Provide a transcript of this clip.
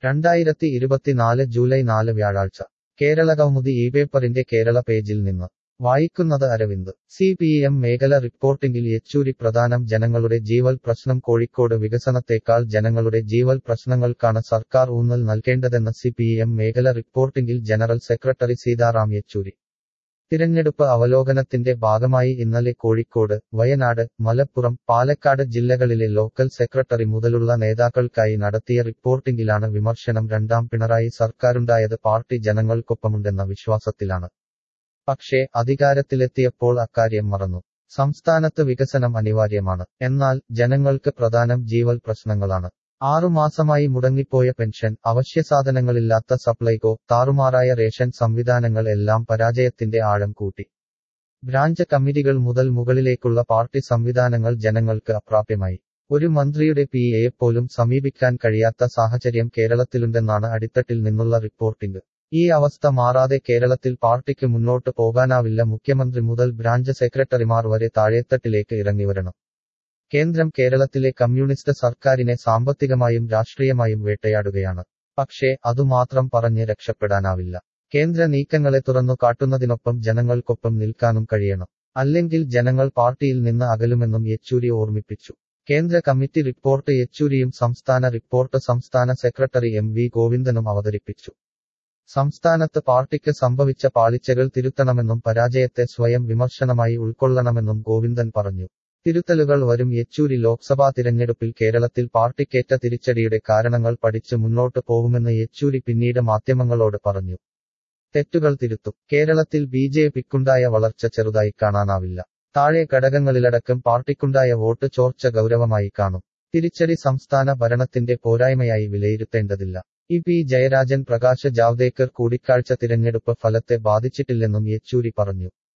രണ്ടായിരത്തി ഇരുപത്തിനാല് ജൂലൈ നാല് വ്യാഴാഴ്ച കേരള കൗമുദി ഈ പേപ്പറിന്റെ കേരള പേജിൽ നിന്ന് വായിക്കുന്നത് അരവിന്ദ് സി പി എം മേഖല റിപ്പോർട്ടിംഗിൽ യെച്ചൂരി പ്രധാനം ജനങ്ങളുടെ ജീവൽ പ്രശ്നം കോഴിക്കോട് വികസനത്തേക്കാൾ ജനങ്ങളുടെ ജീവൽ പ്രശ്നങ്ങൾക്കാണ് സർക്കാർ ഊന്നൽ നൽകേണ്ടതെന്ന് സി പി എം മേഖല റിപ്പോർട്ടിംഗിൽ ജനറൽ സെക്രട്ടറി സീതാറാം യെച്ചൂരി തിരഞ്ഞെടുപ്പ് അവലോകനത്തിന്റെ ഭാഗമായി ഇന്നലെ കോഴിക്കോട് വയനാട് മലപ്പുറം പാലക്കാട് ജില്ലകളിലെ ലോക്കൽ സെക്രട്ടറി മുതലുള്ള നേതാക്കൾക്കായി നടത്തിയ റിപ്പോർട്ടിംഗിലാണ് വിമർശനം രണ്ടാം പിണറായി സർക്കാരുണ്ടായത് പാർട്ടി ജനങ്ങൾക്കൊപ്പമുണ്ടെന്ന വിശ്വാസത്തിലാണ് പക്ഷേ അധികാരത്തിലെത്തിയപ്പോൾ അക്കാര്യം മറന്നു സംസ്ഥാനത്ത് വികസനം അനിവാര്യമാണ് എന്നാൽ ജനങ്ങൾക്ക് പ്രധാനം ജീവൽ പ്രശ്നങ്ങളാണ് ആറുമാസമായി മുടങ്ങിപ്പോയ പെൻഷൻ അവശ്യസാധനങ്ങളില്ലാത്ത സപ്ലൈകോ താറുമാറായ റേഷൻ സംവിധാനങ്ങൾ എല്ലാം പരാജയത്തിന്റെ ആഴം കൂട്ടി ബ്രാഞ്ച് കമ്മിറ്റികൾ മുതൽ മുകളിലേക്കുള്ള പാർട്ടി സംവിധാനങ്ങൾ ജനങ്ങൾക്ക് അപ്രാപ്യമായി ഒരു മന്ത്രിയുടെ പി എയെപ്പോലും സമീപിക്കാൻ കഴിയാത്ത സാഹചര്യം കേരളത്തിലുണ്ടെന്നാണ് അടിത്തട്ടിൽ നിന്നുള്ള റിപ്പോർട്ടിംഗ് ഈ അവസ്ഥ മാറാതെ കേരളത്തിൽ പാർട്ടിക്ക് മുന്നോട്ട് പോകാനാവില്ല മുഖ്യമന്ത്രി മുതൽ ബ്രാഞ്ച് സെക്രട്ടറിമാർ വരെ താഴേത്തട്ടിലേക്ക് ഇറങ്ങിവരണം കേന്ദ്രം കേരളത്തിലെ കമ്മ്യൂണിസ്റ്റ് സർക്കാരിനെ സാമ്പത്തികമായും രാഷ്ട്രീയമായും വേട്ടയാടുകയാണ് പക്ഷേ അതുമാത്രം പറഞ്ഞ് രക്ഷപ്പെടാനാവില്ല കേന്ദ്ര നീക്കങ്ങളെ തുറന്നു കാട്ടുന്നതിനൊപ്പം ജനങ്ങൾക്കൊപ്പം നിൽക്കാനും കഴിയണം അല്ലെങ്കിൽ ജനങ്ങൾ പാർട്ടിയിൽ നിന്ന് അകലുമെന്നും യെച്ചൂരി ഓർമ്മിപ്പിച്ചു കേന്ദ്ര കമ്മിറ്റി റിപ്പോർട്ട് യെച്ചൂരിയും സംസ്ഥാന റിപ്പോർട്ട് സംസ്ഥാന സെക്രട്ടറി എം വി ഗോവിന്ദനും അവതരിപ്പിച്ചു സംസ്ഥാനത്ത് പാർട്ടിക്ക് സംഭവിച്ച പാളിച്ചകൾ തിരുത്തണമെന്നും പരാജയത്തെ സ്വയം വിമർശനമായി ഉൾക്കൊള്ളണമെന്നും ഗോവിന്ദൻ പറഞ്ഞു തിരുത്തലുകൾ വരും യെച്ചൂരി ലോക്സഭാ തിരഞ്ഞെടുപ്പിൽ കേരളത്തിൽ പാർട്ടിക്കേറ്റ തിരിച്ചടിയുടെ കാരണങ്ങൾ പഠിച്ച് മുന്നോട്ട് പോകുമെന്ന് യെച്ചൂരി പിന്നീട് മാധ്യമങ്ങളോട് പറഞ്ഞു തെറ്റുകൾ തിരുത്തും കേരളത്തിൽ ബി ജെ പിക്കുണ്ടായ വളർച്ച ചെറുതായി കാണാനാവില്ല താഴെ ഘടകങ്ങളിലടക്കം പാർട്ടിക്കുണ്ടായ വോട്ട് ചോർച്ച ഗൗരവമായി കാണും തിരിച്ചടി സംസ്ഥാന ഭരണത്തിന്റെ പോരായ്മയായി വിലയിരുത്തേണ്ടതില്ല ഇ പി ജയരാജൻ പ്രകാശ് ജാവ്ദേക്കർ കൂടിക്കാഴ്ച തിരഞ്ഞെടുപ്പ് ഫലത്തെ ബാധിച്ചിട്ടില്ലെന്നും യെച്ചൂരി പറഞ്ഞു